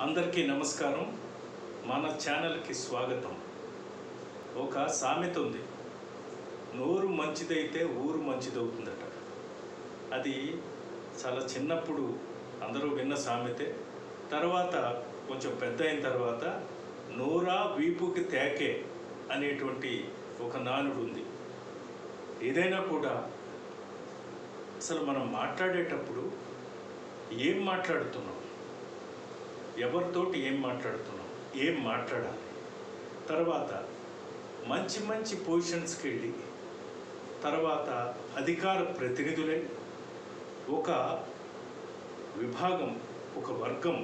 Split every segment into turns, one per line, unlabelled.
అందరికీ నమస్కారం మన ఛానల్కి స్వాగతం ఒక సామెత ఉంది నోరు మంచిదైతే ఊరు మంచిదవుతుందట అది చాలా చిన్నప్పుడు అందరూ విన్న సామెతే తర్వాత కొంచెం పెద్ద అయిన తర్వాత నోరా వీపుకి తేకే అనేటువంటి ఒక నానుడు ఉంది ఏదైనా కూడా అసలు మనం మాట్లాడేటప్పుడు ఏం మాట్లాడుతున్నాం ఎవరితోటి ఏం మాట్లాడుతున్నాం ఏం మాట్లాడాలి తర్వాత మంచి మంచి పొజిషన్స్కి వెళ్ళి తర్వాత అధికార ప్రతినిధులై ఒక విభాగం ఒక వర్గం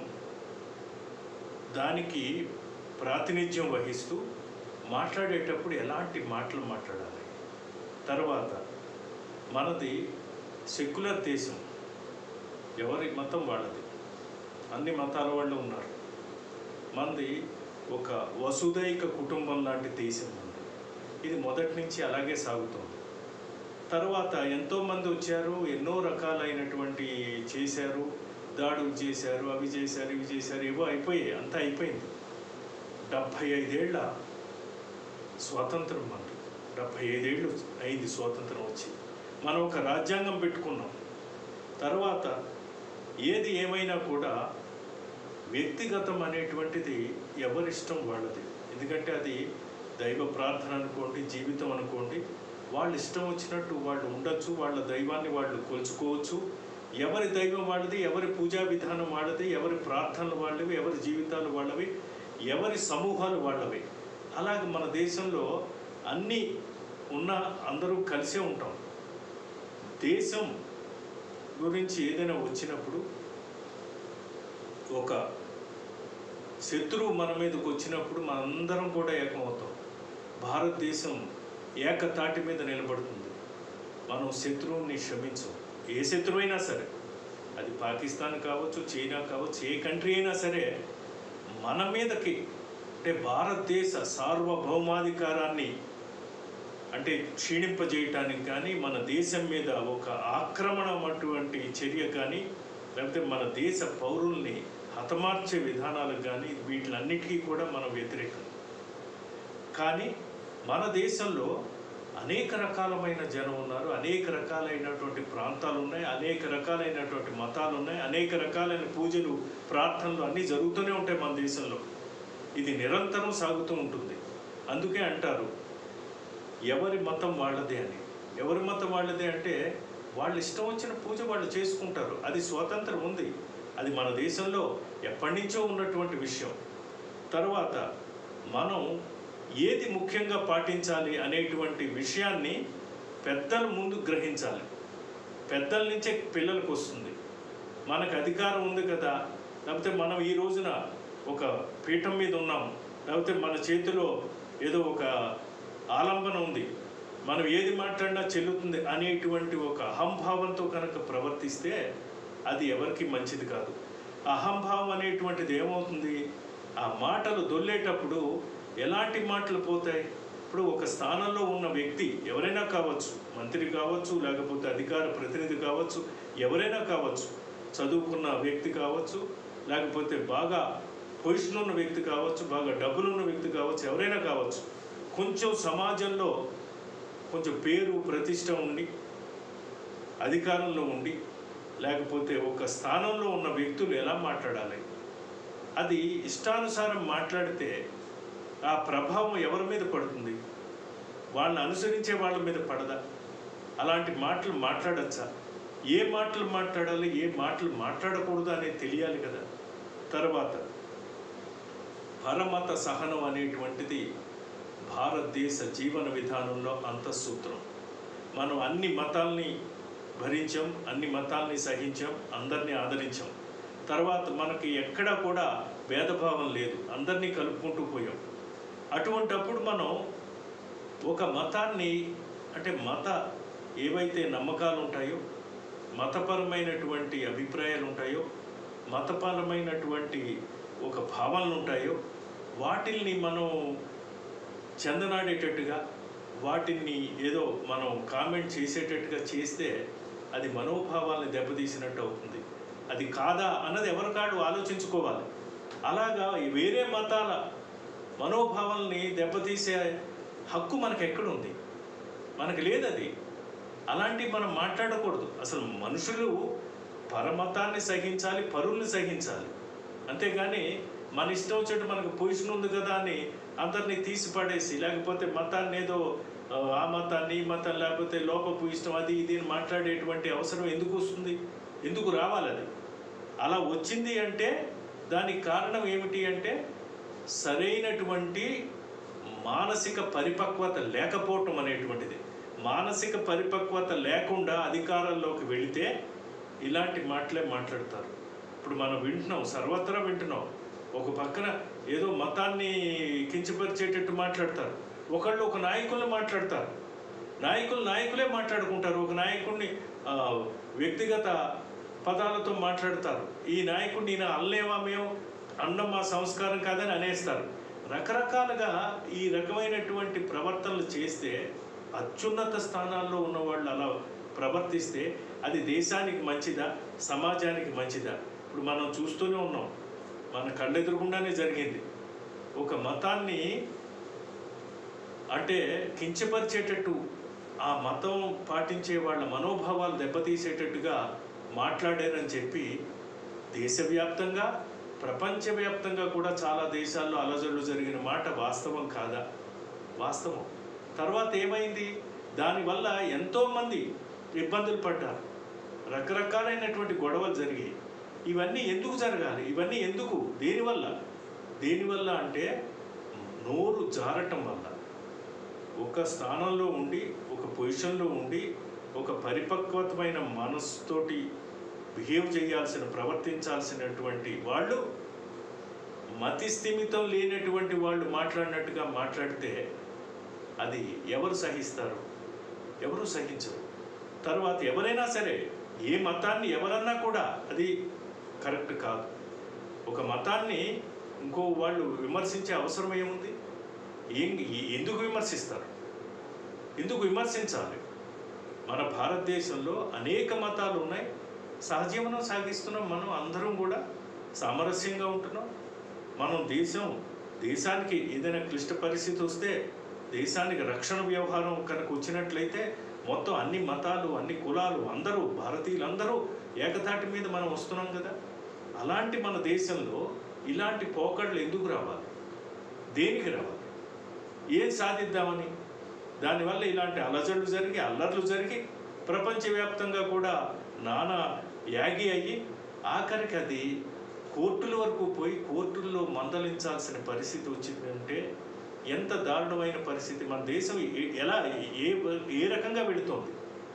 దానికి ప్రాతినిధ్యం వహిస్తూ మాట్లాడేటప్పుడు ఎలాంటి మాటలు మాట్లాడాలి తర్వాత మనది సెక్యులర్ దేశం ఎవరి మతం వాళ్ళది అన్ని మతాల వాళ్ళు ఉన్నారు మనది ఒక వసుదైక కుటుంబం లాంటి దేశం ఉంది ఇది మొదటి నుంచి అలాగే సాగుతుంది తర్వాత ఎంతోమంది వచ్చారు ఎన్నో రకాలైనటువంటి చేశారు దాడులు చేశారు అవి చేశారు ఇవి చేశారు ఏవో అయిపోయాయి అంతా అయిపోయింది డెబ్భై ఐదేళ్ల స్వాతంత్రం మనకి డెబ్భై ఐదేళ్ళు అయింది స్వాతంత్రం వచ్చి మనం ఒక రాజ్యాంగం పెట్టుకున్నాం తర్వాత ఏది ఏమైనా కూడా వ్యక్తిగతం అనేటువంటిది ఎవరిష్టం వాళ్ళది ఎందుకంటే అది దైవ ప్రార్థన అనుకోండి జీవితం అనుకోండి వాళ్ళు ఇష్టం వచ్చినట్టు వాళ్ళు ఉండొచ్చు వాళ్ళ దైవాన్ని వాళ్ళు కొలుచుకోవచ్చు ఎవరి దైవం వాళ్ళది ఎవరి పూజా విధానం వాళ్ళది ఎవరి ప్రార్థనలు వాళ్ళవి ఎవరి జీవితాలు వాళ్ళవి ఎవరి సమూహాలు వాళ్ళవి అలాగే మన దేశంలో అన్నీ ఉన్న అందరూ కలిసే ఉంటాం దేశం గురించి ఏదైనా వచ్చినప్పుడు ఒక శత్రువు మన మీదకి వచ్చినప్పుడు మనందరం కూడా ఏకమవుతాం భారతదేశం ఏకతాటి మీద నిలబడుతుంది మనం శత్రువుని క్షమించం ఏ శత్రువు అయినా సరే అది పాకిస్తాన్ కావచ్చు చైనా కావచ్చు ఏ కంట్రీ అయినా సరే మన మీదకి అంటే భారతదేశ సార్వభౌమాధికారాన్ని అంటే క్షీణింపజేయటానికి కానీ మన దేశం మీద ఒక ఆక్రమణ అటువంటి చర్య కానీ లేకపోతే మన దేశ పౌరుల్ని హతమార్చే విధానాలకు కానీ వీటిలన్నిటికీ కూడా మనం వ్యతిరేకం కానీ మన దేశంలో అనేక రకాలమైన జనం ఉన్నారు అనేక రకాలైనటువంటి ప్రాంతాలు ఉన్నాయి అనేక రకాలైనటువంటి మతాలు ఉన్నాయి అనేక రకాలైన పూజలు ప్రార్థనలు అన్నీ జరుగుతూనే ఉంటాయి మన దేశంలో ఇది నిరంతరం సాగుతూ ఉంటుంది అందుకే అంటారు ఎవరి మతం వాళ్ళదే అని ఎవరి మతం వాళ్ళదే అంటే వాళ్ళు ఇష్టం వచ్చిన పూజ వాళ్ళు చేసుకుంటారు అది స్వాతంత్రం ఉంది అది మన దేశంలో ఎప్పటి నుంచో ఉన్నటువంటి విషయం తర్వాత మనం ఏది ముఖ్యంగా పాటించాలి అనేటువంటి విషయాన్ని పెద్దలు ముందు గ్రహించాలి పెద్దల నుంచే పిల్లలకు వస్తుంది మనకు అధికారం ఉంది కదా లేకపోతే మనం ఈ రోజున ఒక పీఠం మీద ఉన్నాం లేకపోతే మన చేతిలో ఏదో ఒక ఆలంబన ఉంది మనం ఏది మాట్లాడినా చెల్లుతుంది అనేటువంటి ఒక అహంభావంతో కనుక ప్రవర్తిస్తే అది ఎవరికి మంచిది కాదు అహంభావం అనేటువంటిది ఏమవుతుంది ఆ మాటలు దొల్లేటప్పుడు ఎలాంటి మాటలు పోతాయి ఇప్పుడు ఒక స్థానంలో ఉన్న వ్యక్తి ఎవరైనా కావచ్చు మంత్రి కావచ్చు లేకపోతే అధికార ప్రతినిధి కావచ్చు ఎవరైనా కావచ్చు చదువుకున్న వ్యక్తి కావచ్చు లేకపోతే బాగా పొజిషన్ ఉన్న వ్యక్తి కావచ్చు బాగా డబ్బులు ఉన్న వ్యక్తి కావచ్చు ఎవరైనా కావచ్చు కొంచెం సమాజంలో కొంచెం పేరు ప్రతిష్ట ఉండి అధికారంలో ఉండి లేకపోతే ఒక స్థానంలో ఉన్న వ్యక్తులు ఎలా మాట్లాడాలి అది ఇష్టానుసారం మాట్లాడితే ఆ ప్రభావం ఎవరి మీద పడుతుంది వాళ్ళని అనుసరించే వాళ్ళ మీద పడదా అలాంటి మాటలు మాట్లాడచ్చా ఏ మాటలు మాట్లాడాలి ఏ మాటలు మాట్లాడకూడదు అనేది తెలియాలి కదా తర్వాత పరమత సహనం అనేటువంటిది భారతదేశ జీవన విధానంలో అంతఃసూత్రం మనం అన్ని మతాల్ని భరించాం అన్ని మతాల్ని సహించాం అందరినీ ఆదరించాం తర్వాత మనకి ఎక్కడా కూడా భేదభావం లేదు అందరినీ కలుపుకుంటూ పోయాం అటువంటప్పుడు మనం ఒక మతాన్ని అంటే మత ఏవైతే నమ్మకాలు ఉంటాయో మతపరమైనటువంటి అభిప్రాయాలు ఉంటాయో మతపరమైనటువంటి ఒక భావనలు ఉంటాయో వాటిల్ని మనం చెందనాడేటట్టుగా వాటిని ఏదో మనం కామెంట్ చేసేటట్టుగా చేస్తే అది మనోభావాల్ని దెబ్బతీసినట్టు అవుతుంది అది కాదా అన్నది ఎవరికాడు ఆలోచించుకోవాలి అలాగా ఈ వేరే మతాల మనోభావాల్ని దెబ్బతీసే హక్కు మనకు ఎక్కడుంది మనకు లేదు అది అలాంటివి మనం మాట్లాడకూడదు అసలు మనుషులు పరమతాన్ని సహించాలి పరుల్ని సహించాలి అంతేగాని మన ఇష్టం వచ్చినట్టు మనకు పొజిషన్ ఉంది కదా అని అందరినీ తీసి పడేసి లేకపోతే మతాన్ని ఏదో ఆ, ఆ మతాన్ని ఈ మతం లేకపోతే లోపపు ఇష్టం అది ఇది అని మాట్లాడేటువంటి అవసరం ఎందుకు వస్తుంది ఎందుకు రావాలి అది అలా వచ్చింది అంటే దానికి కారణం ఏమిటి అంటే సరైనటువంటి మానసిక పరిపక్వత లేకపోవటం అనేటువంటిది మానసిక పరిపక్వత లేకుండా అధికారంలోకి వెళితే ఇలాంటి మాటలే మాట్లాడతారు ఇప్పుడు మనం వింటున్నాం సర్వత్రా వింటున్నాం ఒక పక్కన ఏదో మతాన్ని కించపరిచేటట్టు మాట్లాడతారు ఒకళ్ళు ఒక నాయకుల్ని మాట్లాడతారు నాయకులు నాయకులే మాట్లాడుకుంటారు ఒక నాయకుడిని ఆ, వ్యక్తిగత పదాలతో మాట్లాడతారు ఈ నాయకుడిని ఈయన అల్లేవా మేము అన్నం మా సంస్కారం కాదని అనేస్తారు రకరకాలుగా ఈ రకమైనటువంటి ప్రవర్తనలు చేస్తే అత్యున్నత స్థానాల్లో ఉన్న వాళ్ళు అలా ప్రవర్తిస్తే అది దేశానికి మంచిదా సమాజానికి మంచిదా ఇప్పుడు మనం చూస్తూనే ఉన్నాం మన కళ్ళెదురుగుండానే జరిగింది ఒక మతాన్ని అంటే కించపరిచేటట్టు ఆ మతం పాటించే వాళ్ళ మనోభావాలు దెబ్బతీసేటట్టుగా మాట్లాడారని చెప్పి దేశవ్యాప్తంగా ప్రపంచవ్యాప్తంగా కూడా చాలా దేశాల్లో అలజడులు జరిగిన మాట వాస్తవం కాదా వాస్తవం తర్వాత ఏమైంది దానివల్ల ఎంతోమంది ఇబ్బందులు పడ్డారు రకరకాలైనటువంటి గొడవలు జరిగాయి ఇవన్నీ ఎందుకు జరగాలి ఇవన్నీ ఎందుకు దేనివల్ల దేనివల్ల అంటే నోరు జారటం వల్ల ఒక స్థానంలో ఉండి ఒక పొజిషన్లో ఉండి ఒక పరిపక్వతమైన మనసుతోటి బిహేవ్ చేయాల్సిన ప్రవర్తించాల్సినటువంటి వాళ్ళు మతి స్థిమితం లేనటువంటి వాళ్ళు మాట్లాడినట్టుగా మాట్లాడితే అది ఎవరు సహిస్తారు ఎవరు సహించరు తర్వాత ఎవరైనా సరే ఏ మతాన్ని ఎవరన్నా కూడా అది కరెక్ట్ కాదు ఒక మతాన్ని ఇంకో వాళ్ళు విమర్శించే అవసరం ఏముంది ఏం ఏ- ఎందుకు విమర్శిస్తారు ఎందుకు విమర్శించాలి మన భారతదేశంలో అనేక మతాలు ఉన్నాయి సహజీవనం సాగిస్తున్నాం మనం అందరం కూడా సామరస్యంగా ఉంటున్నాం మనం దేశం దేశానికి ఏదైనా క్లిష్ట పరిస్థితి వస్తే దేశానికి రక్షణ వ్యవహారం కనుక వచ్చినట్లయితే మొత్తం అన్ని మతాలు అన్ని కులాలు అందరూ భారతీయులందరూ ఏకతాటి మీద మనం వస్తున్నాం కదా అలాంటి మన దేశంలో ఇలాంటి పోకడలు ఎందుకు రావాలి దేనికి రావాలి ఏం సాధిద్దామని దానివల్ల ఇలాంటి అలజడులు జరిగి అల్లర్లు జరిగి ప్రపంచవ్యాప్తంగా కూడా నానా యాగి అయ్యి ఆఖరికి అది కోర్టుల వరకు పోయి కోర్టుల్లో మందలించాల్సిన పరిస్థితి వచ్చిందంటే ఎంత దారుణమైన పరిస్థితి మన దేశం ఏ- ఎలా ఏ ఏ రకంగా వెళుతోంది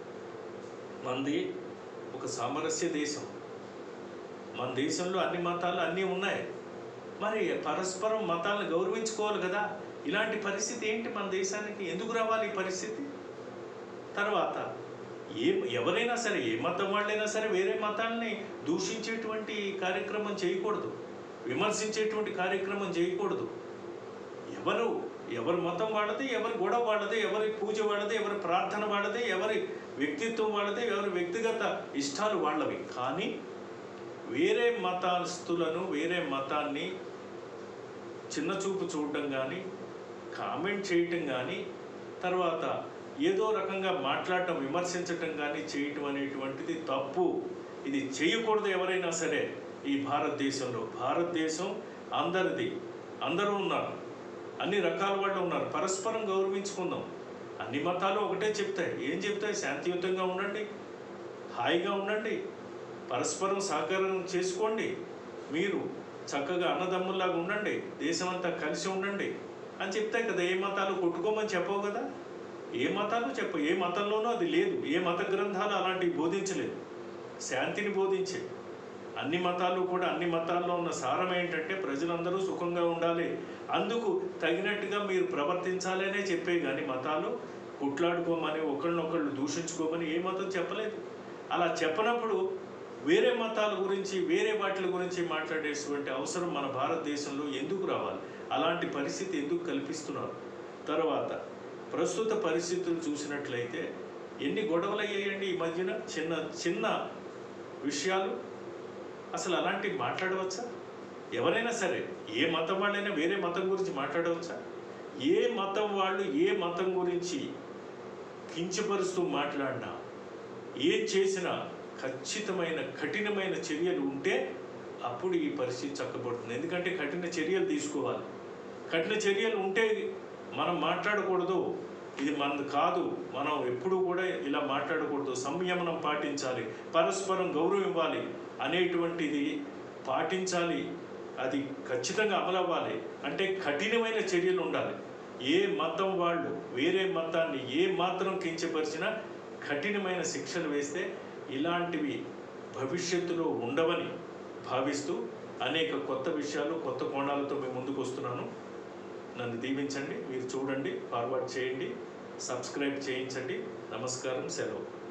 మనది ఒక సామరస్య దేశం మన దేశంలో అన్ని మతాలు అన్నీ ఉన్నాయి మరి పరస్పరం మతాలను గౌరవించుకోవాలి కదా ఇలాంటి పరిస్థితి ఏంటి మన దేశానికి ఎందుకు రావాలి ఈ పరిస్థితి తర్వాత ఏ ఎవరైనా సరే ఏ మతం వాళ్ళైనా సరే వేరే మతాన్ని దూషించేటువంటి కార్యక్రమం చేయకూడదు విమర్శించేటువంటి కార్యక్రమం చేయకూడదు ఎవరు ఎవరి మతం వాళ్ళది ఎవరి గొడవ వాళ్ళది ఎవరి పూజ వాళ్ళది ఎవరి ప్రార్థన వాళ్ళది ఎవరి వ్యక్తిత్వం వాళ్ళది ఎవరి వ్యక్తిగత ఇష్టాలు వాళ్ళవి కానీ వేరే మతస్థులను వేరే మతాన్ని చిన్న చూపు చూడటం కానీ కామెంట్ చేయటం కానీ తర్వాత ఏదో రకంగా మాట్లాడటం విమర్శించటం కానీ చేయటం అనేటువంటిది తప్పు ఇది చేయకూడదు ఎవరైనా సరే ఈ భారతదేశంలో భారతదేశం అందరిది అందరూ ఉన్నారు అన్ని రకాల వాళ్ళు ఉన్నారు పరస్పరం గౌరవించుకుందాం అన్ని మతాలు ఒకటే చెప్తాయి ఏం చెప్తాయి శాంతియుతంగా ఉండండి హాయిగా ఉండండి పరస్పరం సహకారం చేసుకోండి మీరు చక్కగా అన్నదమ్ముల్లాగా ఉండండి దేశమంతా కలిసి ఉండండి అని చెప్తాయి కదా ఏ మతాలు కొట్టుకోమని చెప్పవు కదా ఏ మతాలు చెప్పు ఏ మతంలోనూ అది లేదు ఏ మత గ్రంథాలు అలాంటివి బోధించలేదు శాంతిని బోధించే అన్ని మతాలు కూడా అన్ని మతాల్లో ఉన్న సారం ఏంటంటే ప్రజలందరూ సుఖంగా ఉండాలి అందుకు తగినట్టుగా మీరు ప్రవర్తించాలి అనే చెప్పే కానీ మతాలు కొట్లాడుకోమని ఒకళ్ళనొకళ్ళు దూషించుకోమని ఏ మతం చెప్పలేదు అలా చెప్పనప్పుడు వేరే మతాల గురించి వేరే వాటి గురించి మాట్లాడేటువంటి అవసరం మన భారతదేశంలో ఎందుకు రావాలి అలాంటి పరిస్థితి ఎందుకు కల్పిస్తున్నారు తర్వాత ప్రస్తుత పరిస్థితులు చూసినట్లయితే ఎన్ని గొడవలు అయ్యాయండి ఈ మధ్యన చిన్న చిన్న విషయాలు అసలు అలాంటివి మాట్లాడవచ్చా ఎవరైనా సరే ఏ మతం వాళ్ళైనా వేరే మతం గురించి మాట్లాడవచ్చా ఏ మతం వాళ్ళు ఏ మతం గురించి కించపరుస్తూ మాట్లాడినా ఏం చేసినా ఖచ్చితమైన కఠినమైన చర్యలు ఉంటే అప్పుడు ఈ పరిస్థితి చక్కబడుతుంది ఎందుకంటే కఠిన చర్యలు తీసుకోవాలి కఠిన చర్యలు ఉంటే మనం మాట్లాడకూడదు ఇది మనది కాదు మనం ఎప్పుడూ కూడా ఇలా మాట్లాడకూడదు సంయమనం పాటించాలి పరస్పరం గౌరవం ఇవ్వాలి అనేటువంటిది పాటించాలి అది ఖచ్చితంగా అమలవ్వాలి అంటే కఠినమైన చర్యలు ఉండాలి ఏ మతం వాళ్ళు వేరే మతాన్ని ఏ మాత్రం కించపరిచినా కఠినమైన శిక్షలు వేస్తే ఇలాంటివి భవిష్యత్తులో ఉండవని భావిస్తూ అనేక కొత్త విషయాలు కొత్త కోణాలతో మేము ముందుకు వస్తున్నాను నన్ను దీవించండి మీరు చూడండి ఫార్వర్డ్ చేయండి సబ్స్క్రైబ్ చేయించండి నమస్కారం సెలవు